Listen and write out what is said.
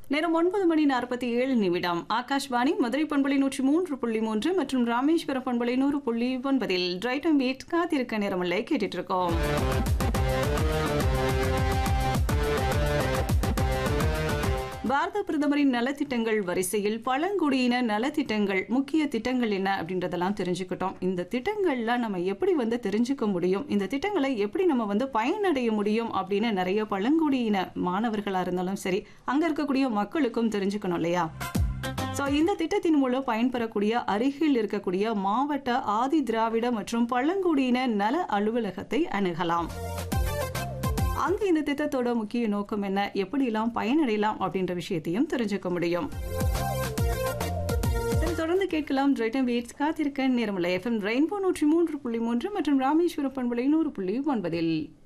நேரம் ஒன்பது மணி நாற்பத்தி ஏழு நிமிடம் ஆகாஷ்வாணி மதுரை பண்பலை நூற்றி மூன்று புள்ளி மூன்று மற்றும் ராமேஸ்வரம் பண்பலை நூறு புள்ளி ஒன்பதில் டிரைட்டம் வீட் காத்திருக்க நேரமில்லை கேட்டுட்டு இருக்கோம் பாரத பிரதமரின் நலத்திட்டங்கள் வரிசையில் பழங்குடியின நலத்திட்டங்கள் முக்கிய திட்டங்கள் என்ன அப்படின்றதெல்லாம் தெரிஞ்சுக்கிட்டோம் இந்த திட்டங்கள்லாம் நம்ம எப்படி வந்து தெரிஞ்சுக்க முடியும் இந்த திட்டங்களை எப்படி நம்ம வந்து பயனடைய முடியும் அப்படின்னு நிறைய பழங்குடியின மாணவர்களாக இருந்தாலும் சரி அங்கே இருக்கக்கூடிய மக்களுக்கும் தெரிஞ்சுக்கணும் இல்லையா ஸோ இந்த திட்டத்தின் மூலம் பயன்பெறக்கூடிய அருகில் இருக்கக்கூடிய மாவட்ட ஆதி திராவிட மற்றும் பழங்குடியின நல அலுவலகத்தை அணுகலாம் அங்க இந்த திட்டத்தோட முக்கிய நோக்கம் என்ன எப்படிலாம் பயனடையலாம் அப்படின்ற விஷயத்தையும் தெரிஞ்சுக்க முடியும் இதில் தொடர்ந்து கேட்கலாம் ரைட்டம் வீட்ஸ் காத்திருக்க நேரமில்லை எஃப்எம் ரெயின்போ நூற்றி மூன்று புள்ளி மூன்று மற்றும் ராமேஸ்வரம் பண்பலை நூறு புள்ளி ஒன்பதில்